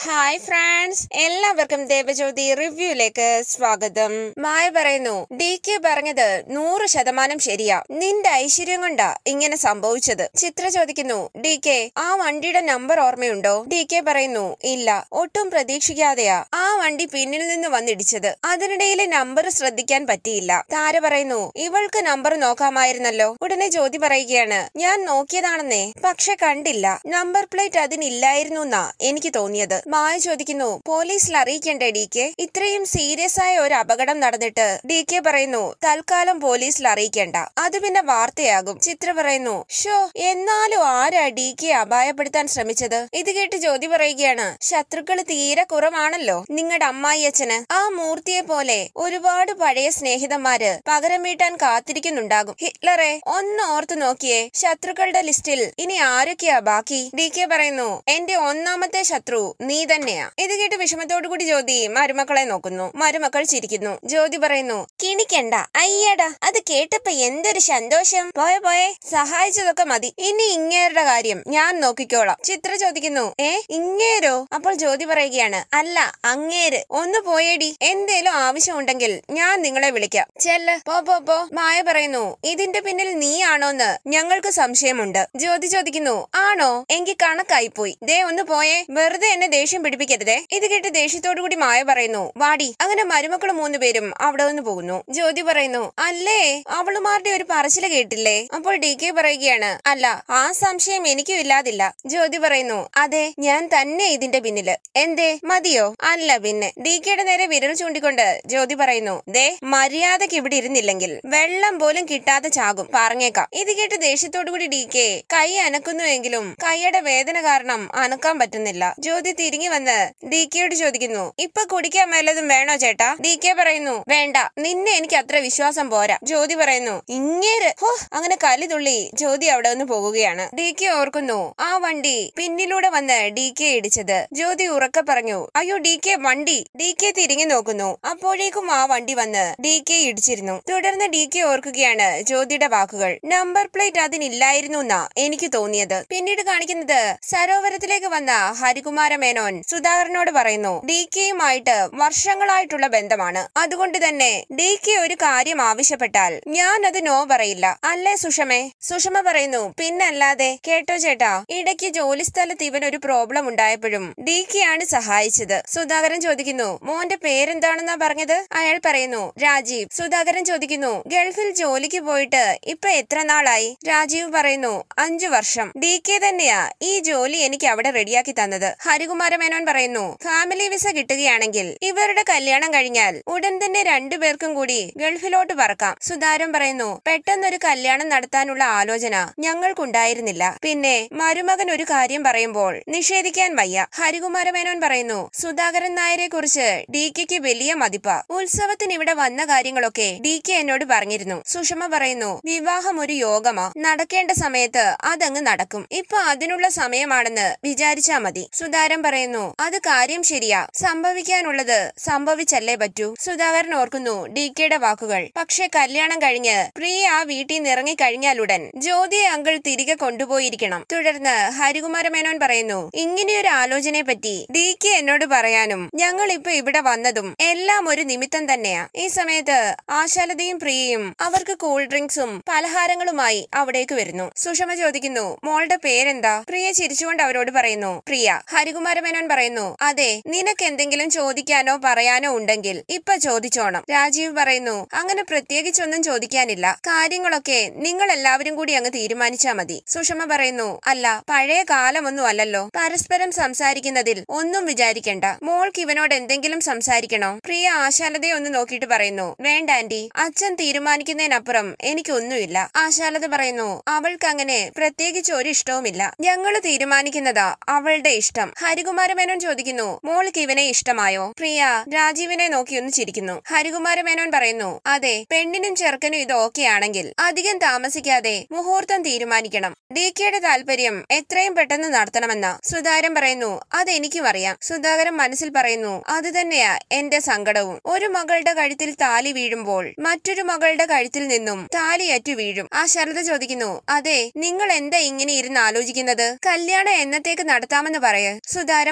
hi friends എല്ലാവർക്കും ദേവജ്യോതി റിവ്യൂയിലേക്ക് സ്വാഗതം മായ പറയുന്നു ഡി കെ പറഞ്ഞത് നൂറ് ശതമാനം ശരിയാ നിന്റെ ഐശ്വര്യം കൊണ്ടാ ഇങ്ങനെ സംഭവിച്ചത് ചിത്ര ചോദിക്കുന്നു ഡി കെ ആ വണ്ടിയുടെ നമ്പർ ഓർമ്മയുണ്ടോ ഡി കെ പറയുന്നു ഇല്ല ഒട്ടും പ്രതീക്ഷിക്കാതെയാ ആ വണ്ടി പിന്നിൽ നിന്ന് വന്നിടിച്ചത് അതിനിടയിലെ നമ്പർ ശ്രദ്ധിക്കാൻ പറ്റിയില്ല താര പറയുന്നു ഇവൾക്ക് നമ്പർ നോക്കാമായിരുന്നല്ലോ ഉടനെ ജ്യോതി പറയുകയാണ് ഞാൻ നോക്കിയതാണെന്നേ പക്ഷെ കണ്ടില്ല നമ്പർ പ്ലേറ്റ് അതിനില്ലായിരുന്നു എന്നാ എനിക്ക് തോന്നിയത് മായ ചോദിക്കുന്നു പോലീസിൽ അറിയിക്കണ്ടേ ഡി കെ ഇത്രയും സീരിയസ് ആയ ഒരു അപകടം നടന്നിട്ട് ഡി കെ പറയുന്നു തൽക്കാലം പോലീസിൽ അറിയിക്കണ്ട അത് പിന്നെ വാർത്തയാകും ചിത്ര പറയുന്നു ഷോ എന്നാലും ആരാ ഡി കെ അപായപ്പെടുത്താൻ ശ്രമിച്ചത് ഇത് കേട്ട് ജ്യോതി പറയുകയാണ് ശത്രുക്കൾ തീരെ കുറവാണല്ലോ നിങ്ങളുടെ അമ്മായിയച്ഛന് ആ മൂർത്തിയെ പോലെ ഒരുപാട് പഴയ സ്നേഹിതന്മാര് പകരം വീട്ടാൻ കാത്തിരിക്കുന്നുണ്ടാകും ഹിറ്റ്ലറെ ഒന്ന് ഓർത്തു നോക്കിയേ ശത്രുക്കളുടെ ലിസ്റ്റിൽ ഇനി ആരൊക്കെയാ ബാക്കി ഡി കെ പറയുന്നു എന്റെ ഒന്നാമത്തെ ശത്രു നീ തന്നെയാ ഇത് കേട്ട് വിഷമത്തോടു കൂടി ജ്യോതി മരുമക്കളെ നോക്കുന്നു മരുമക്കൾ ചിരിക്കുന്നു ജ്യോതി പറയുന്നു കിണിക്കണ്ട അയ്യടാ അത് കേട്ടപ്പോ എന്തൊരു സന്തോഷം പോയെ പോയെ സഹായിച്ചതൊക്കെ മതി ഇനി ഇങ്ങേരുടെ കാര്യം ഞാൻ നോക്കിക്കോളാം ചിത്ര ചോദിക്കുന്നു ഏ ഇങ്ങേരോ അപ്പോൾ ജ്യോതി പറയുകയാണ് അല്ല അങ്ങേര് ഒന്ന് പോയേടി എന്തേലും ആവശ്യമുണ്ടെങ്കിൽ ഞാൻ നിങ്ങളെ വിളിക്കാം ചെല്ല് പോ പോ പോ മായ പറയുന്നു ഇതിന്റെ പിന്നിൽ നീയാണോന്ന് ഞങ്ങൾക്ക് സംശയമുണ്ട് ജ്യോതി ചോദിക്കുന്നു ആണോ എങ്കിൽ കണക്കായി പോയി ദേ ഒന്ന് പോയേ വെറുതെ എന്നെ ദേഷ്യം പിടിപ്പിക്കരുതേ ഇത് കേട്ട് ദേഷ്യത്തോടു കൂടി മായ പറയുന്നു വാടി അങ്ങനെ മരുമക്കൾ മൂന്നുപേരും അവിടെ നിന്ന് പോകുന്നു ജ്യോതി പറയുന്നു അല്ലേ അവളുമാരുടെ ഒരു പറച്ചില് കേട്ടില്ലേ അപ്പോൾ ഡി കെ പറയുകയാണ് അല്ല ആ സംശയം എനിക്കും ഇല്ലാതില്ല ജ്യോതി പറയുന്നു അതെ ഞാൻ തന്നെ ഇതിന്റെ പിന്നില് എന്തേ മതിയോ അല്ല പിന്നെ ഡി കെയുടെ നേരെ വിരൽ ചൂണ്ടിക്കൊണ്ട് ജ്യോതി പറയുന്നു ദേ മര്യാദക്ക് ഇവിടെ ഇരുന്നില്ലെങ്കിൽ വെള്ളം പോലും കിട്ടാതെ ചാകും പറഞ്ഞേക്കാം ഇത് കേട്ട് ദേഷ്യത്തോടു കൂടി ഡി കെ കൈ അനക്കുന്നുവെങ്കിലും കൈയുടെ വേദന കാരണം അനക്കാൻ പറ്റുന്നില്ല ജ്യോതി തിരിഞ്ഞു വന്ന് ഡി കെയോട് ചോദിക്കുന്നു ഇപ്പൊ കുടിക്കാൻ വല്ലതും വേണോ ചേട്ടാ ഡി കെ പറയുന്നു വേണ്ട നിന്നെ എനിക്ക് അത്ര വിശ്വാസം പോരാ ജ്യോതി പറയുന്നു ഇങ്ങേര് ഹോ അങ്ങനെ കലിതുള്ളി ജ്യോതി അവിടെ നിന്ന് പോകുകയാണ് ഡി കെ ഓർക്കുന്നു ആ വണ്ടി പിന്നിലൂടെ വന്ന് ഡി കെ ഇടിച്ചത് ജ്യോതി ഉറക്കെ പറഞ്ഞു അയ്യോ ഡി കെ വണ്ടി ഡി കെ തിരിഞ്ഞു നോക്കുന്നു അപ്പോഴേക്കും ആ വണ്ടി വന്ന് ഡി കെ ഇടിച്ചിരുന്നു തുടർന്ന് ഡി കെ ഓർക്കുകയാണ് ജ്യോതിയുടെ വാക്കുകൾ നമ്പർ പ്ലേറ്റ് അതിനില്ലായിരുന്നു എന്നാ എനിക്ക് തോന്നിയത് പിന്നീട് കാണിക്കുന്നത് സരോവരത്തിലേക്ക് വന്ന ഹരികുമാര മേനോൻ സുധാകരനോട് പറയുന്നു ഡി കെയുമായിട്ട് വർഷങ്ങളായിട്ടുള്ള ബന്ധമാണ് അതുകൊണ്ട് തന്നെ ഡി കെ ഒരു കാര്യം ആവശ്യപ്പെട്ടാൽ ഞാൻ അത് നോ പറയില്ല അല്ലേ സുഷമേ സുഷമ പറയുന്നു പിന്നല്ലാതെ കേട്ടോ ചേട്ടാ ഇടയ്ക്ക് ജോലി സ്ഥലത്ത് ഇവൻ ഒരു പ്രോബ്ലം ഉണ്ടായപ്പോഴും ഡി കെ ആണ് സഹായിച്ചത് സുധാകരൻ ചോദിക്കുന്നു മോന്റെ പേരെന്താണെന്നാ പറഞ്ഞത് അയാൾ പറയുന്നു രാജീവ് സുധാകരൻ ചോദിക്കുന്നു ഗൾഫിൽ ജോലിക്ക് പോയിട്ട് ഇപ്പൊ എത്ര നാളായി രാജീവ് പറയുന്നു അഞ്ചു വർഷം ഡി കെ തന്നെയാ ഈ ജോലി എനിക്ക് അവിടെ റെഡിയാക്കി തന്നത് ഹരികുമാര മേനോൻ പറയുന്നു ഫാമിലി വിസ കിട്ടുകയാണെങ്കിൽ ഇവരുടെ കല്യാണം കഴിഞ്ഞാൽ ഉടൻ തന്നെ രണ്ടുപേർക്കും കൂടി ഗൾഫിലോട്ട് പറക്കാം സുധാരൻ പറയുന്നു പെട്ടെന്നൊരു കല്യാണം നടത്താനുള്ള ആലോചന ഞങ്ങൾക്കുണ്ടായിരുന്നില്ല പിന്നെ മരുമകൻ ഒരു കാര്യം പറയുമ്പോൾ നിഷേധിക്കാൻ വയ്യ ഹരികുമാര മേനോൻ പറയുന്നു സുധാകരൻ നായരെ കുറിച്ച് ഡി കെക്ക് വലിയ മതിപ്പ ഉത്സവത്തിന് ഇവിടെ വന്ന കാര്യങ്ങളൊക്കെ ഡി കെ എന്നോട് പറഞ്ഞിരുന്നു സുഷമ പറയുന്നു വിവാഹം ഒരു യോഗമാ നടക്കേണ്ട സമയത്ത് അതങ്ങ് നടക്കും ഇപ്പൊ അതിനുള്ള സമയമാണെന്ന് വിചാരിച്ചാ മതി സുധാരൻ പറയുന്നു അത് കാര്യം ശരിയാ സംഭവിക്കാനുള്ളത് സംഭവിച്ചല്ലേ പറ്റൂ സുധാകരൻ ഓർക്കുന്നു ഡി കെയുടെ വാക്കുകൾ പക്ഷെ കല്യാണം കഴിഞ്ഞ് പ്രിയ ആ വീട്ടിൽ നിന്ന് ഇറങ്ങി കഴിഞ്ഞാലുടൻ ജ്യോതിയെ അങ്കിൾ തിരികെ കൊണ്ടുപോയിരിക്കണം തുടർന്ന് ഹരികുമാര മേനോൻ പറയുന്നു ഇങ്ങനെയൊരു ആലോചനയെ പറ്റി ഡി കെ എന്നോട് പറയാനും ഞങ്ങൾ ഇപ്പൊ ഇവിടെ വന്നതും എല്ലാം ഒരു നിമിത്തം തന്നെയാ ഈ സമയത്ത് ആശാലതയും പ്രിയയും അവർക്ക് കൂൾ ഡ്രിങ്ക്സും പലഹാരങ്ങളുമായി അവിടേക്ക് വരുന്നു സുഷമ ചോദിക്കുന്നു മോളുടെ പേരെന്താ പ്രിയ ചിരിച്ചുകൊണ്ട് അവരോട് പറയുന്നു പ്രിയ ഹരികുമാര മേനോൻ പറയുന്നു അതെ നിനക്ക് എന്തെങ്കിലും ചോദിക്കാനോ പറയാനോ ഉണ്ടെങ്കിൽ ഇപ്പൊ ചോദിച്ചോണം രാജീവ് പറയുന്നു അങ്ങനെ പ്രത്യേകിച്ചൊന്നും ചോദിക്കാനില്ല കാര്യങ്ങളൊക്കെ നിങ്ങൾ എല്ലാവരും കൂടി അങ്ങ് തീരുമാനിച്ചാ മതി സുഷമ പറയുന്നു അല്ല പഴയ കാലമൊന്നും അല്ലല്ലോ പരസ്പരം സംസാരിക്കുന്നതിൽ ഒന്നും വിചാരിക്കണ്ട മോൾക്ക് ഇവനോട് എന്തെങ്കിലും സംസാരിക്കണോ പ്രിയ ആശാലതയെ ഒന്ന് നോക്കിയിട്ട് പറയുന്നു വേണ്ട ആന്റി അച്ഛൻ തീരുമാനിക്കുന്നതിനപ്പുറം എനിക്കൊന്നുമില്ല ആശാലത പറയുന്നു അവൾക്ക് അങ്ങനെ പ്രത്യേകിച്ച് ഒരു ഇഷ്ടവുമില്ല ഞങ്ങള് തീരുമാനിക്കുന്നതാ അവളുടെ ഇഷ്ടം ഹരികുമാര മേനോൻ ചോദിക്കുന്നു മോൾക്ക് ഇവനെ ഇഷ്ടമായോ പ്രിയ രാജീവിനെ നോക്കി ഒന്ന് ചിരിക്കുന്നു ഹരികുമാര മേനോൻ പറയുന്നു അതെ പെണ്ണിനും ചെറുക്കനും ഇത് ഓക്കെ ആണെങ്കിൽ അധികം താമസിക്കാതെ മുഹൂർത്തം തീരുമാനിക്കണം ഡി കെയുടെ താല്പര്യം എത്രയും പെട്ടെന്ന് നടത്തണമെന്ന സുധാകരൻ പറയുന്നു അതെനിക്കും അറിയാം സുധാകരൻ മനസ്സിൽ പറയുന്നു അത് തന്നെയാ എന്റെ സങ്കടവും ഒരു മകളുടെ കഴുത്തിൽ താലി വീഴുമ്പോൾ മറ്റൊരു മകളുടെ കഴുത്തിൽ നിന്നും താലിയറ്റു വീഴും ആ ശരത ചോദിക്കുന്നു അതെ നിങ്ങൾ എന്താ ഇങ്ങനെ ഇരുന്ന് ആലോചിക്കുന്നത് കല്യാണം എന്നത്തേക്ക് നടത്താമെന്ന് പറയ് സുധാരൻ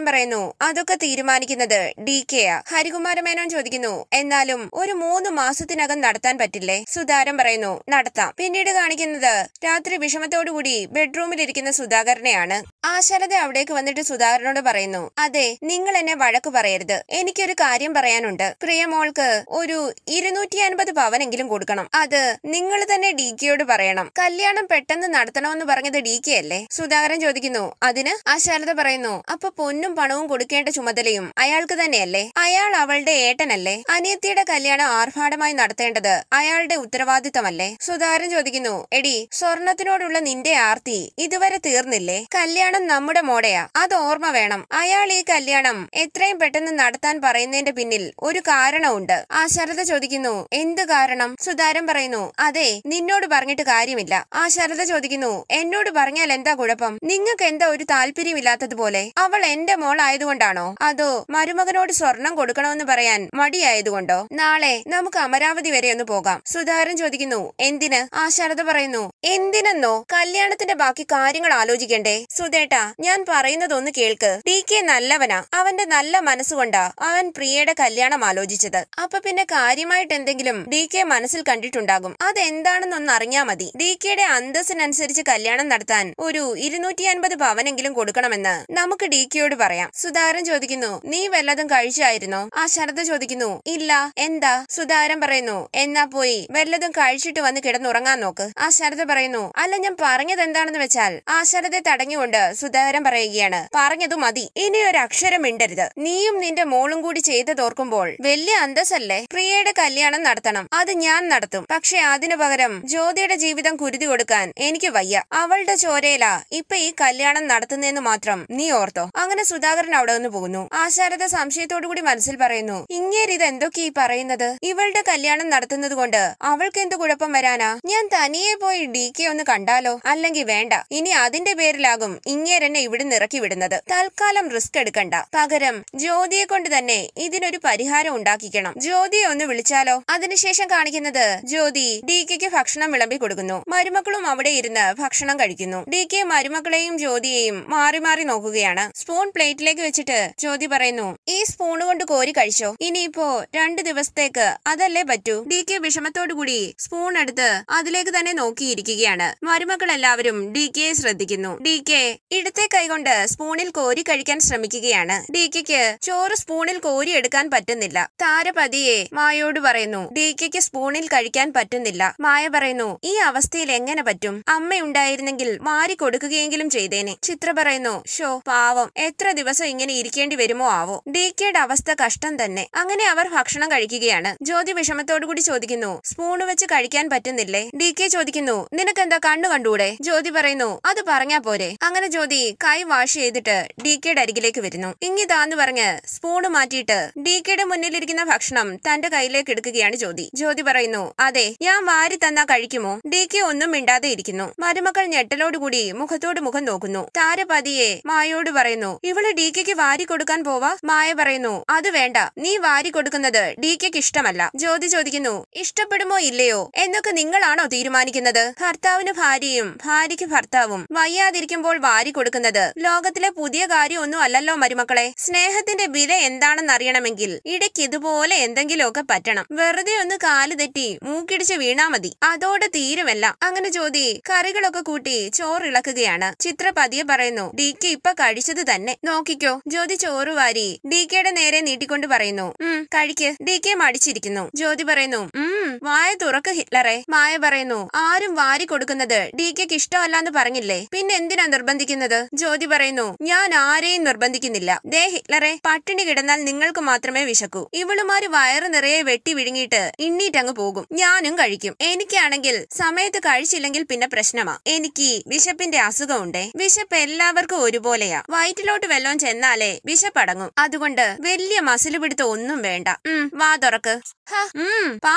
സുധാകരൻ പറയുന്നു അതൊക്കെ തീരുമാനിക്കുന്നത് ഡി കെയാ ഹരികുമാര മേനോൻ ചോദിക്കുന്നു എന്നാലും ഒരു മൂന്ന് മാസത്തിനകം നടത്താൻ പറ്റില്ലേ സുധാകരൻ പറയുന്നു നടത്താം പിന്നീട് കാണിക്കുന്നത് രാത്രി വിഷമത്തോടുകൂടി ബെഡ്റൂമിലിരിക്കുന്ന സുധാകരനെയാണ് ആശാലത അവിടേക്ക് വന്നിട്ട് സുധാകരനോട് പറയുന്നു അതെ നിങ്ങൾ എന്നെ വഴക്ക് പറയരുത് എനിക്കൊരു കാര്യം പറയാനുണ്ട് പ്രിയമോൾക്ക് ഒരു ഇരുന്നൂറ്റി അൻപത് പവനെങ്കിലും കൊടുക്കണം അത് നിങ്ങൾ തന്നെ ഡി കെയോട് പറയണം കല്യാണം പെട്ടെന്ന് നടത്തണമെന്ന് പറഞ്ഞത് ഡി കെ അല്ലേ സുധാകരൻ ചോദിക്കുന്നു അതിന് ആശാലത പറയുന്നു അപ്പൊ പൊന്നും പണവും കൊടുക്കേണ്ട ചുമതലയും അയാൾക്ക് തന്നെയല്ലേ അയാൾ അവളുടെ ഏട്ടനല്ലേ അനിയത്തിയുടെ കല്യാണം ആർഭാടമായി നടത്തേണ്ടത് അയാളുടെ ഉത്തരവാദിത്തമല്ലേ സുധാകരൻ ചോദിക്കുന്നു എടി സ്വർണത്തിനോടുള്ള നിന്റെ ആർത്തി ഇതുവരെ തീർന്നില്ലേ കല്യാണം നമ്മുടെ മോടെയാ അത് ഓർമ്മ വേണം അയാൾ ഈ കല്യാണം എത്രയും പെട്ടെന്ന് നടത്താൻ പറയുന്നതിന്റെ പിന്നിൽ ഒരു കാരണമുണ്ട് ആ ശരത ചോദിക്കുന്നു എന്ത് കാരണം സുധാരൻ പറയുന്നു അതെ നിന്നോട് പറഞ്ഞിട്ട് കാര്യമില്ല ആ ശരത ചോദിക്കുന്നു എന്നോട് പറഞ്ഞാൽ എന്താ കുഴപ്പം നിങ്ങൾക്ക് എന്താ ഒരു താല്പര്യമില്ലാത്തതുപോലെ അവൾ എന്റെ മോൾ ആയതുകൊണ്ടാണോ അതോ മരുമകനോട് സ്വർണം കൊടുക്കണമെന്ന് പറയാൻ മടിയായതുകൊണ്ടോ നാളെ നമുക്ക് അമരാവതി വരെ ഒന്ന് പോകാം സുധാകരൻ ചോദിക്കുന്നു എന്തിന് ആ ശരത പറയുന്നു എന്തിനെന്നോ കല്യാണത്തിന്റെ ബാക്കി കാര്യങ്ങൾ ആലോചിക്കണ്ടേ സുധേട്ടാ ഞാൻ പറയുന്നത് ഒന്ന് കേൾക്ക് ടി കെ നല്ലവനാ അവന്റെ നല്ല മനസ്സുകൊണ്ടാ അവൻ പ്രിയയുടെ കല്യാണം ആലോചിച്ചത് അപ്പൊ പിന്നെ കാര്യമായിട്ട് എന്തെങ്കിലും ഡി കെ മനസ്സിൽ കണ്ടിട്ടുണ്ടാകും അതെന്താണെന്നൊന്ന് അറിഞ്ഞാ മതി ഡി കെയുടെ അന്തസ്സിനനുസരിച്ച് കല്യാണം നടത്താൻ ഒരു ഇരുന്നൂറ്റി അൻപത് പവനെങ്കിലും കൊടുക്കണമെന്ന് നമുക്ക് ഡി കെയോട് പറയാം സുധാകരൻ ചോദിക്കുന്നു നീ വല്ലതും കഴിച്ചായിരുന്നോ ആ ശരത ചോദിക്കുന്നു ഇല്ല എന്താ സുധാകരൻ പറയുന്നു എന്നാ പോയി വല്ലതും കഴിച്ചിട്ട് വന്ന് കിടന്നുറങ്ങാൻ നോക്ക് ആ ശരത പറയുന്നു അല്ല ഞാൻ പറഞ്ഞത് എന്താണെന്ന് വെച്ചാൽ ആ ശരതെ തടഞ്ഞുകൊണ്ട് സുധാകരൻ പറയുകയാണ് പറഞ്ഞതു മതി ഇനി ഒരു അക്ഷരം മിണ്ടരുത് നീയും നിന്റെ മോളും കൂടി ചെയ്തതോർക്കുമ്പോൾ വലിയ അന്തസ്സല്ലേ പ്രിയയുടെ കല്യാണം നടത്തണം അത് ഞാൻ നടത്തും പക്ഷെ അതിനു പകരം ജ്യോതിയുടെ ജീവിതം കുരുതി കൊടുക്കാൻ എനിക്ക് വയ്യ അവളുടെ ചോരയിലാ ഇപ്പൊ ഈ കല്യാണം നടത്തുന്നതെന്ന് മാത്രം നീ ഓർത്തോ അങ്ങനെ സുധാകരൻ അവിടെ നിന്ന് പോകുന്നു ആശാരത സംശയത്തോടു കൂടി മനസ്സിൽ പറയുന്നു ഇങ്ങേരിത് എന്തൊക്കെ ഈ പറയുന്നത് ഇവളുടെ കല്യാണം നടത്തുന്നത് കൊണ്ട് അവൾക്ക് എന്ത് കുഴപ്പം വരാനാ ഞാൻ തനിയെ പോയി ഡി കെ ഒന്ന് കണ്ടാലോ അല്ലെങ്കിൽ വേണ്ട ഇനി അതിന്റെ പേരിലാകും ഇങ്ങേരെന്നെ ഇവിടുന്ന് ഇറക്കി വിടുന്നത് തൽക്കാലം റിസ്ക് എടുക്കണ്ട പകരം ജ്യോതിയെ കൊണ്ട് തന്നെ ഇതിനൊരു പരിഹാരം ഉണ്ടാക്കിക്കണം ജ്യോതിയെ ഒന്ന് വിളിച്ചാലോ അതിനുശേഷം കാണിക്കുന്നത് ജ്യോതി ഡി കെക്ക് ഭക്ഷണം വിളമ്പി കൊടുക്കുന്നു മരുമക്കളും അവിടെ ഇരുന്ന് ഭക്ഷണം കഴിക്കുന്നു ഡി കെ മരുമക്കളെയും ജ്യോതിയെയും മാറി മാറി നോക്കുകയാണ് സ്പൂൺ പ്ലേറ്റിലേക്ക് വെച്ചിട്ട് ജ്യോതി പറയുന്നു ഈ സ്പൂൺ കൊണ്ട് കോരി കഴിച്ചോ ഇനിയിപ്പോ രണ്ട് ദിവസത്തേക്ക് അതല്ലേ പറ്റൂ ഡി കെ വിഷമത്തോടുകൂടി സ്പൂൺ എടുത്ത് അതിലേക്ക് തന്നെ നോക്കിയിരിക്കുകയാണ് മരുമക്കൾ എല്ലാവരും ഡി കെയെ ശ്രദ്ധിക്കുന്നു ഡി കെ ഇടത്തെ കൈകൊണ്ട് സ്പൂണിൽ കോരി കഴിക്കാൻ ശ്രമിക്കുകയാണ് ഡി കെക്ക് ചോറ് സ്പൂണിൽ കോരി എടുക്കാൻ പറ്റുന്നില്ല താരപതിയെ മായോട് പറയുന്നു ഡി കെക്ക് സ്പൂണിൽ കഴിക്കാൻ പറ്റുന്നില്ല മായ പറയുന്നു ഈ അവസ്ഥയിൽ എങ്ങനെ പറ്റും അമ്മയുണ്ടായിരുന്നെങ്കിൽ മാറി കൊടുക്കുകയെങ്കിലും ചെയ്തേനെ ചിത്ര പറയുന്നു ഷോ പാവം എത്ര ദിവസം ഇങ്ങനെ ഇരിക്കേണ്ടി വരുമോ ആവോ ഡി കെയുടെ അവസ്ഥ കഷ്ടം തന്നെ അങ്ങനെ അവർ ഭക്ഷണം കഴിക്കുകയാണ് ജ്യോതി വിഷമത്തോടു കൂടി ചോദിക്കുന്നു സ്പൂണ് വെച്ച് കഴിക്കാൻ പറ്റുന്നില്ലേ ഡി കെ ചോദിക്കുന്നു നിനക്കെന്താ കണ്ണു കണ്ടൂടെ ജ്യോതി പറയുന്നു അത് പറഞ്ഞാ പോരെ അങ്ങനെ ജ്യോതി കൈ വാഷ് ചെയ്തിട്ട് ഡി കെയുടെ അരികിലേക്ക് വരുന്നു ഇങ്ങിതാന്ന് പറഞ്ഞ് സ്പൂണ് മാറ്റിയിട്ട് ഡി കെയുടെ മുന്നിലിരിക്കുന്ന ഭക്ഷണം തന്റെ കയ്യിലേക്ക് എടുക്കുകയാണ് ജ്യോതി ജ്യോതി പറയുന്നു അതെ ഞാൻ വാരി തന്നാ കഴിക്കുമോ ഡി കെ ഒന്നും മിണ്ടാതെ ഇരിക്കുന്നു മരുമക്കൾ ഞെട്ടലോടുകൂടി മുഖത്തോട് മുഖം നോക്കുന്നു താരപതിയെ മായോട് പറയുന്നു ഇവള് ഡി കെക്ക് വാരി കൊടുക്കാൻ പോവാ മായ പറയുന്നു അത് വേണ്ട നീ വാരി കൊടുക്കുന്നത് ഡി കെക്ക് ഇഷ്ടമല്ല ജ്യോതി ചോദിക്കുന്നു ഇഷ്ടപ്പെടുമോ ഇല്ലയോ എന്നൊക്കെ നിങ്ങളാണോ തീരുമാനിക്കുന്നത് ഭർത്താവിന് ഭാര്യയും ഭാര്യയ്ക്ക് ഭർത്താവും വയ്യാതിരിക്കുമ്പോൾ വാരി കൊടുക്കുന്നത് ലോകത്തിലെ പുതിയ കാര്യമൊന്നും അല്ലല്ലോ മരുമക്കളെ സ്നേഹത്തിന്റെ വില എന്താണെന്ന് അറിയണമെങ്കിൽ ഇടയ്ക്ക് ഇതുപോലെ എന്തെങ്കിലുമൊക്കെ പറ്റണം വെറുതെ ഒന്ന് കാല് തെറ്റി മൂക്കിടിച്ച് വീണാ മതി അതോടെ തീരുമല്ല അങ്ങനെ ജ്യോതി കറികളൊക്കെ കൂട്ടി ചോറിളക്കുകയാണ് ചിത്ര പതിയെ പറയുന്നു ഡി കെ ഇപ്പൊ കഴിച്ചത് തന്നെ നോക്കിക്കോ ജ്യോതി ചോറ് വാരി ഡി കെയുടെ നേരെ നീട്ടിക്കൊണ്ട് പറയുന്നു ഉം കഴിക്ക് ഡി കെ മടിച്ചിരിക്കുന്നു ജ്യോതി പറയുന്നു ഉം വായ തുറക്ക് ഹിറ്റ്ലറെ മായ പറയുന്നു ആരും വാരി കൊടുക്കുന്നത് ഡി കെക്ക് ഇഷ്ടമല്ലാന്ന് പറഞ്ഞില്ലേ പിന്നെ എന്തിനാ നിർബന്ധിക്കുന്നത് ജ്യോതി പറയുന്നു ഞാൻ ആരെയും നിർബന്ധിക്കുന്നില്ല ദേ ഹിറ്റ്ലറെ പട്ടിണി കിടന്നാൽ നിങ്ങൾക്ക് മാത്രമേ വിശക്കൂ ഇവളുമാര് വയറ് നിറയെ വെട്ടി വിഴുങ്ങിയിട്ട് ഇണ്ണീറ്റങ്ങ് പോകും ഞാനും കഴിക്കും എനിക്കാണെങ്കിൽ സമയത്ത് കഴിച്ചില്ലെങ്കിൽ പിന്നെ പ്രശ്നമാ എനിക്ക് വിശപ്പിന്റെ അസുഖമുണ്ടേ വിശപ്പ് എല്ലാവർക്കും ഒരുപോലെയാ വയറ്റിലോട്ട് വെല്ലോം ചെന്നാലേ വിശപ്പടങ്ങും അതുകൊണ്ട് വലിയ മസിൽ പിടുത്തം ഒന്നും വേണ്ട ഉം വാ തുറക്ക് ഹ, ഉം വാ തുറക്ക്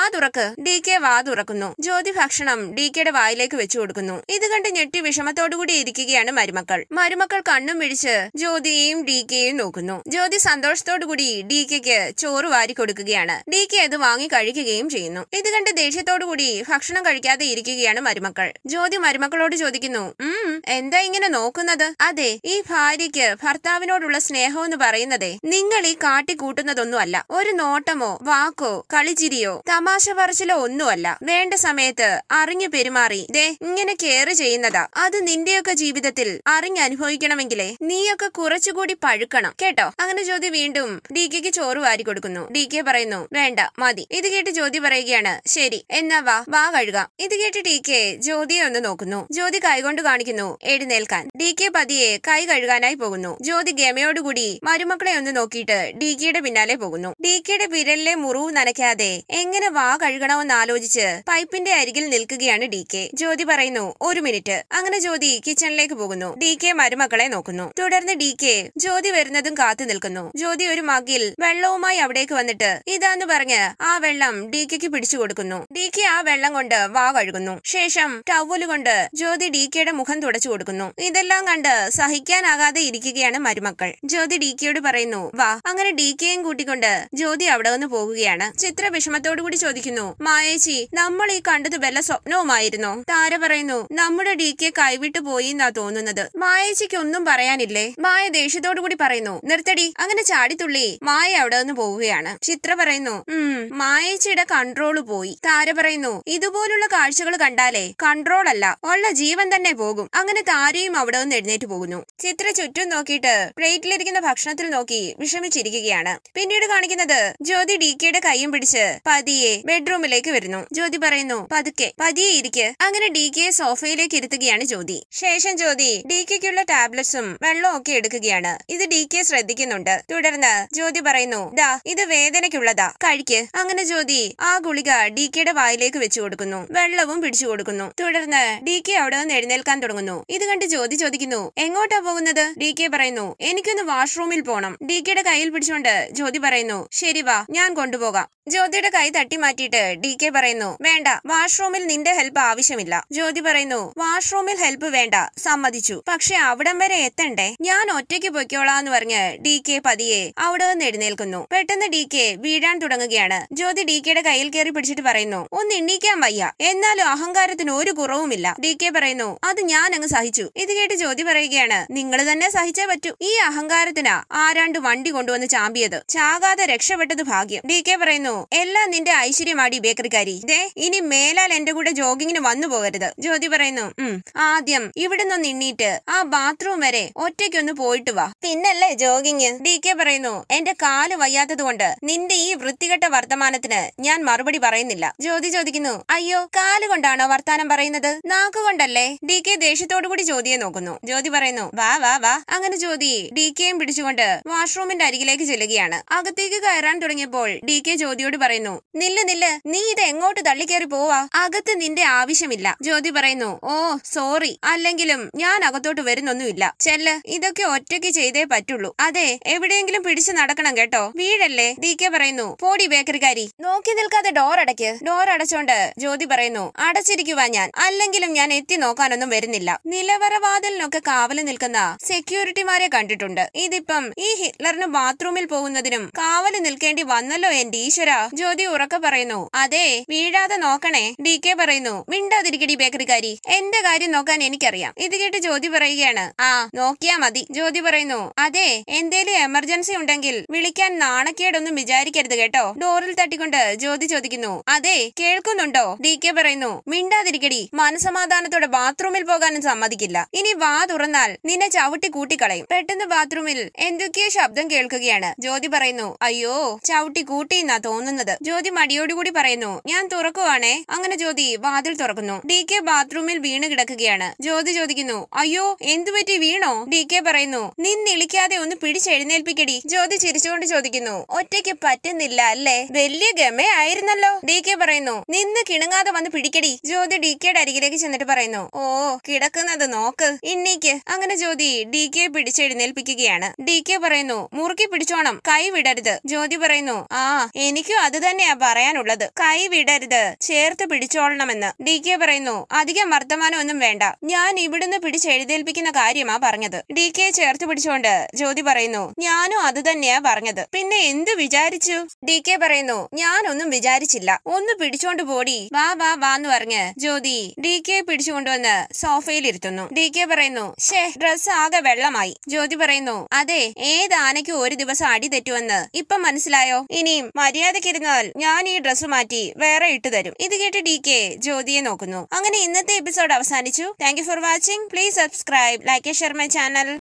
ഡി കെ വാ തുറക്കുന്നു ജ്യോതി ഭക്ഷണം ഡി കെയുടെ വായിലേക്ക് വെച്ചു കൊടുക്കുന്നു ഇത് കണ്ട് ഞെട്ടി വിഷമത്തോടുകൂടി ഇരിക്കുകയാണ് മരുമക്കൾ മരുമക്കൾ കണ്ണും പിടിച്ച് ജ്യോതിയെയും ഡി കെയും നോക്കുന്നു ജ്യോതി സന്തോഷത്തോടുകൂടി ഡി കെക്ക് ചോറ് വാരി കൊടുക്കുകയാണ് ഡി കെ അത് വാങ്ങി കഴിക്കുകയും ചെയ്യുന്നു ഇത് കണ്ട് ദേഷ്യത്തോടുകൂടി ഭക്ഷണം കഴിക്കാതെ ഇരിക്കുകയാണ് മരുമക്കൾ ജ്യോതി മരുമക്കളോട് ചോദിക്കുന്നു ഉം എന്താ ഇങ്ങനെ നോക്കുന്നത് അതെ ഈ ഭാര്യയ്ക്ക് ഭർത്താവിനോടുള്ള സ്നേഹം എന്ന് പറയുന്നതേ നിങ്ങൾ ഈ കാട്ടിക്കൂട്ടുന്നതൊന്നുമല്ല ഒരു നോട്ടമോ വാക്കോ കളിച്ചിരിയോ തമാശ പറച്ചിലോ ഒന്നുമല്ല വേണ്ട സമയത്ത് അറിഞ്ഞു പെരുമാറി ദേ ഇങ്ങനെ കെയർ ചെയ്യുന്നതാ അത് നിന്റെയൊക്കെ ജീവിതത്തിൽ അറിഞ്ഞനുഭവിക്കണമെങ്കിലേ നീയൊക്കെ കുറച്ചുകൂടി പഴുക്കണം കേട്ടോ അങ്ങനെ ജ്യോതി വീണ്ടും ഡി കെക്ക് ചോറ് വാരി കൊടുക്കുന്നു ഡി കെ പറയുന്നു വേണ്ട മതി ഇത് കേട്ട് ജ്യോതി പറയുകയാണ് ശരി എന്നാ വാ വാ കഴുകാം ഇത് കേട്ട് ഡി കെ ജ്യോതിയെ ഒന്ന് നോക്കുന്നു ജ്യോതി കൈകൊണ്ട് കാണിക്കുന്നു എഴുന്നേൽക്കാൻ ഡി കെ പതിയെ കൈ കഴുകാനായി പോകുന്നു ജ്യോതി ഗമയോടുകൂടി മരുമക്കളെ ഒന്ന് നോക്കിയിട്ട് ഡി കെയുടെ പിന്നാലെ പോകുന്നു ഡി കെയുടെ വിരലിലെ മുറിവ് നനയ്ക്കാതെ എങ്ങനെ വാ കഴുകണമെന്ന് ആലോചിച്ച് പൈപ്പിന്റെ അരികിൽ നിൽക്കുകയാണ് ഡി കെ ജ്യോതി പറയുന്നു ഒരു മിനിറ്റ് അങ്ങനെ ജ്യോതി കിച്ചണിലേക്ക് പോകുന്നു ഡി കെ മരുമക്കളെ നോക്കുന്നു തുടർന്ന് ഡി കെ ജ്യോതി വരുന്നതും കാത്തു നിൽക്കുന്നു ജ്യോതി ഒരു മകിൽ വെള്ളവുമായി അവിടേക്ക് വന്നിട്ട് ഇതാന്ന് പറഞ്ഞ് ആ വെള്ളം ഡി കെക്ക് പിടിച്ചു കൊടുക്കുന്നു ഡി കെ ആ വെള്ളം കൊണ്ട് വാ കഴുകുന്നു ശേഷം ടവല് കൊണ്ട് ജ്യോതി ഡി കെയുടെ മുഖം തുടച്ചു കൊടുക്കുന്നു ഇതെല്ലാം കണ്ട് സഹിക്കാനാകാതെ ഇരിക്കുകയാണ് മരുമക്കൾ ജ്യോതി ഡി കെയോട് പറയുന്നു വാ അങ്ങനെ ഡി കെയും കൂട്ടിക്കൊണ്ട് ജ്യോതി അവിടെ നിന്ന് പോകുകയാണ് ചിത്ര വിഷമത്തോടു കൂടി ചോദിക്കുന്നു മായേച്ചി നമ്മൾ ഈ കണ്ടത് വല്ല സ്വപ്നവുമായിരുന്നോ താര പറയുന്നു നമ്മുടെ ഡി കെ കൈവിട്ടു പോയി എന്നാ തോന്നുന്നത് മായേച്ചിക്ക് ഒന്നും പറയാനില്ലേ മായ ദേഷ്യത്തോടു കൂടി പറയുന്നു നിർത്തടി അങ്ങനെ ചാടിത്തുള്ളി മായ അവിടെ നിന്ന് പോവുകയാണ് ചിത്ര പറയുന്നു ഉം മായേച്ചിയുടെ കൺട്രോള് പോയി താര പറയുന്നു ഇതുപോലുള്ള കാഴ്ചകൾ കണ്ടാലേ കൺട്രോൾ അല്ല ഉള്ള ജീവൻ തന്നെ പോകും അങ്ങനെ താരയും അവിടെ നിന്ന് എഴുന്നേറ്റ് പോകുന്നു ചിത്ര ചുറ്റും നോക്കിയിട്ട് പ്ലേറ്റിലിരിക്കുന്ന ഭക്ഷണത്തിൽ നോക്കി വിഷമിച്ചിരിക്കുകയാണ് പിന്നീട് കാണിക്കുന്നത് ജ്യോതി ഡി കെയുടെ കൈയും പിടിച്ച് പതിയെ ബെഡ്റൂമിലേക്ക് വരുന്നു ജ്യോതി പറയുന്നു പതുക്കെ പതിയെ ഇരിക്ക് അങ്ങനെ ഡി കെ സോഫയിലേക്ക് ഇരുത്തുകയാണ് ജ്യോതി ശേഷം ജ്യോതി ഡി കെക്കുള്ള ടാബ്ലറ്റ്സും വെള്ളവും ഒക്കെ എടുക്കുകയാണ് ഇത് ഡി കെ ശ്രദ്ധിക്കുന്നുണ്ട് തുടർന്ന് ജ്യോതി പറയുന്നു ദാ ഇത് വേദനയ്ക്കുള്ളതാ കഴിക്ക് അങ്ങനെ ജ്യോതി ആ ഗുളിക ഡി കെയുടെ വായിലേക്ക് വെച്ചു കൊടുക്കുന്നു വെള്ളവും പിടിച്ചു കൊടുക്കുന്നു തുടർന്ന് ഡി കെ അവിടെ നിന്ന് എഴുന്നേൽക്കാൻ തുടങ്ങുന്നു ഇത് കണ്ട് ജ്യോതി ചോദിക്കുന്നു എങ്ങോട്ടാ പോകുന്നത് ഡി കെ പറയുന്നു എനിക്കൊന്ന് വാഷ്റൂമിൽ പോണം ഡി കെയുടെ കയ്യിൽ പിടിച്ചുകൊണ്ട് ജ്യോതി പറയുന്നു ശരി വാ ഞാൻ കൊണ്ടുപോകാം ജ്യോതിയുടെ കൈ തട്ടി മാറ്റിയിട്ട് ഡി കെ പറയുന്നു വേണ്ട വാഷ്റൂമിൽ നിന്റെ ഹെൽപ്പ് ആവശ്യമില്ല ജ്യോതി പറയുന്നു വാഷ്റൂമിൽ ഹെൽപ്പ് വേണ്ട സമ്മതിച്ചു പക്ഷെ അവിടം വരെ എത്തണ്ടേ ഞാൻ ഒറ്റയ്ക്ക് പൊയ്ക്കോളാന്ന് പറഞ്ഞ് ഡി കെ പതിയെ അവിടെ നിന്ന് എഴുന്നേൽക്കുന്നു പെട്ടെന്ന് ഡി കെ വീഴാൻ തുടങ്ങുകയാണ് ജ്യോതി ഡി കെയുടെ കയ്യിൽ കയറി പിടിച്ചിട്ട് പറയുന്നു ഒന്ന് എണ്ണീക്കാൻ വയ്യ എന്നാലും അഹങ്കാരത്തിന് ഒരു കുറവുമില്ല ഡി കെ പറയുന്നു അത് ഞാൻ അങ്ങ് സഹിച്ചു ഇത് കേട്ട് ജ്യോതി പറയുകയാണ് നിങ്ങൾ തന്നെ സഹിച്ചേ പറ്റൂ ഈ അഹങ്കാരത്തിനാ ആരാണ്ട് വണ്ടി കൊണ്ടുവന്ന് ചാമ്പിയത് ചാകാതെ രക്ഷപ്പെട്ടത് ഭാഗ്യം ഡി കെ പറയുന്നു എല്ലാം നിന്റെ ഐശ്വര്യമാടി ബേക്കറിക്കാരി ദേ ഇനി മേലാൽ എന്റെ കൂടെ ജോഗിങ്ങിന് വന്നു പോകരുത് ജ്യോതി പറയുന്നു ഉം ആദ്യം ഇവിടെ നിന്ന് എണ്ണീറ്റ് ആ ബാത്റൂം വരെ ഒറ്റയ്ക്കൊന്ന് പോയിട്ട് വാ പിന്നല്ലേ ജോഗിങ് ഡി കെ പറയുന്നു എന്റെ കാല് വയ്യാത്തത് കൊണ്ട് നിന്റെ ഈ വൃത്തികെട്ട വർത്തമാനത്തിന് ഞാൻ മറുപടി പറയുന്നില്ല ജ്യോതി ചോദിക്കുന്നു അയ്യോ കാല് കൊണ്ടാണോ വർത്താനം പറയുന്നത് നാക്കുകൊണ്ടല്ലേ ഡി കെ ദേഷ്യത്തോടു കൂടി ജ്യോതിയെ നോക്കുന്നു ജ്യോതി പറയുന്നു വാ വാ വാ അങ്ങനെ ജ്യോതി ഡി കെയും പിടിച്ചുകൊണ്ട് വാഷ്റൂമിന്റെ അരികിലേക്ക് ചെല്ലുകയാണ് അകത്തേക്ക് കയറാൻ തുടങ്ങിയപ്പോൾ ഡി കെ ജ്യോതിയോട് പറയുന്നു നില്ല് നില്ല് നീ ഇത് എങ്ങോട്ട് തള്ളിക്കേറി പോവാ അകത്ത് നിന്റെ ആവശ്യമില്ല ജ്യോതി പറയുന്നു ഓ സോറി അല്ലെങ്കിലും ഞാൻ അകത്തോട്ട് വരുന്നൊന്നുമില്ല ചെല്ല് ഇതൊക്കെ ഒറ്റയ്ക്ക് ചെയ്തേ പറ്റുള്ളൂ അതെ എവിടെയെങ്കിലും പിടിച്ചു നടക്കണം കേട്ടോ വീഴല്ലേ ഡി കെ പറയുന്നു പോടി ബേക്കറിക്കാരി നോക്കി നിൽക്കാതെ ഡോർ അടയ്ക്ക് ഡോർ അടച്ചോണ്ട് ജ്യോതി പറയുന്നു അടച്ചിരിക്കുവാ ഞാൻ അല്ലെങ്കിലും ഞാൻ എത്തി നോക്കാനൊന്നും വരുന്നില്ല നിലവറവാതിലിനൊക്കെ കാവല് നിൽക്കുന്ന സെക്യൂരിറ്റിമാരെ കണ്ടിട്ടുണ്ട് ഇതിപ്പം ഈ ഹിറ്റ്ലറിന് ബാത്റൂമിൽ പോകുന്നതിനും കാവല് നിൽക്കേണ്ടി വന്നല്ലോ എന്റെ ഈശ്വര ജ്യോതി ഉറക്കെ പറയുന്നു അതെ വീഴാതെ നോക്കണേ ഡി കെ പറയുന്നു മിണ്ടാതിരിക്കടി ബേക്കറിക്കാരി എന്റെ കാര്യം നോക്കാൻ എനിക്കറിയാം ഇത് കേട്ട് ജ്യോതി പറയുകയാണ് ആ നോക്കിയാ മതി ജ്യോതി പറയുന്നു അതെ എന്തേലും എമർജൻസി ഉണ്ടെങ്കിൽ വിളിക്കാൻ നാണക്കേടൊന്നും വിചാരിക്കരുത് കേട്ടോ ഡോറിൽ തട്ടിക്കൊണ്ട് ജ്യോതി ചോദിക്കുന്നു അതെ കേൾക്കുന്നുണ്ടോ ഡി കെ പറയുന്നു മിണ്ടാതിരിക്കടി മനസമാധാനത്തോടെ ബാത്റൂമിൽ പോകാനും സമ്മതിക്കില്ല ഇനി വാ തുറന്നാൽ നിന്നെ ചവിട്ടി കൂട്ടിക്കളയും പെട്ടെന്ന് ബാത്റൂമിൽ എന്തൊക്കെയോ ശബ്ദം കേൾക്കുകയാണ് ജ്യോതി പറയുന്നു അയ്യോ ചവിട്ടി കൂട്ടിന്നാ തോന്നുന്നത് ജ്യോതി മടിയോടുകൂടി പറയുന്നു ഞാൻ തുറക്കുവാണേ അങ്ങനെ ജ്യോതി വാതിൽ തുറക്കുന്നു ഡി കെ ബാത്റൂമിൽ വീണ് കിടക്കുകയാണ് ജ്യോതി ചോദിക്കുന്നു അയ്യോ എന്തുപറ്റി വീണോ ഡി കെ പറയുന്നു നിന്നിളിക്കാതെ ഒന്ന് പിടിച്ചെഴുന്നേൽപ്പിക്കടി ജ്യോതി ചിരിച്ചുകൊണ്ട് ചോദിക്കുന്നു ഒറ്റയ്ക്ക് പറ്റുന്നില്ല അല്ലേ വലിയ ഗമയായിരുന്നല്ലോ ഡി കെ പറയുന്നു നിന്ന് കിണുങ്ങാതെ വന്ന് പിടിക്കടി ജ്യോതി ഡി കെയുടെ അരികിലേക്ക് ചെന്നിട്ട് പറയുന്നു ഓ കിടക്കുന്നത് നോക്ക് ഇന്നീക്ക് അങ്ങനെ ജ്യോതി ഡി കെ പിടിച്ചെഴുന്നേൽപ്പിക്കുകയാണ് ഡി കെ പറയുന്നു മുറുക്കി പിടിച്ചോണം കൈ വിടരുത് ജ്യോതി പറയുന്നു ആ എനിക്കും അത് തന്നെയാ പറയാനുള്ളത് കൈ വിടരുത് ചേർത്ത് പിടിച്ചോളണമെന്ന് ഡി കെ പറയുന്നു അധികം വർത്തമാനം ഒന്നും വേണ്ട ഞാൻ ഇവിടുന്ന് പിടിച്ചെഴുന്നേൽപ്പിക്കുന്ന കാര്യമാ പറഞ്ഞത് ഡി കെ ചേർത്ത് പിടിച്ചുകൊണ്ട് ജ്യോതി പറയുന്നു ഞാനും അത് തന്നെയാ പറഞ്ഞത് പിന്നെ എന്ത് വിചാരിച്ചു ഡി കെ പറയുന്നു ഞാനൊന്നും വിചാരിച്ചില്ല ഒന്ന് പിടിച്ചോണ്ട് പോടി വാ വാ വാന്ന് പറഞ്ഞ് ജ്യോതി ഡി കെ പിടിച്ചുകൊണ്ടുവന്ന് സോഫയിൽ ഇരുത്തുന്നു ഡി കെ പറയുന്നു ഷേ ഡ്രസ് ആകെ വെള്ളമായി ജ്യോതി പറയുന്നു അതെ ഏത് ആനയ്ക്കും ഒരു ദിവസം അടി തെറ്റുമെന്ന് ഇപ്പൊ മനസ്സിലായോ ഇനിയും മര്യാദക്കിരുന്നാൽ ഞാൻ ഈ ഡ്രസ്സ് മാറ്റി വേറെ ഇട്ടു തരും ഇത് കേട്ട് ഡി കെ ജ്യോതിയെ നോക്കുന്നു അങ്ങനെ ഇന്നത്തെ എപ്പിസോഡ് അവസാനിച്ചു thank you for watching please subscribe like share my channel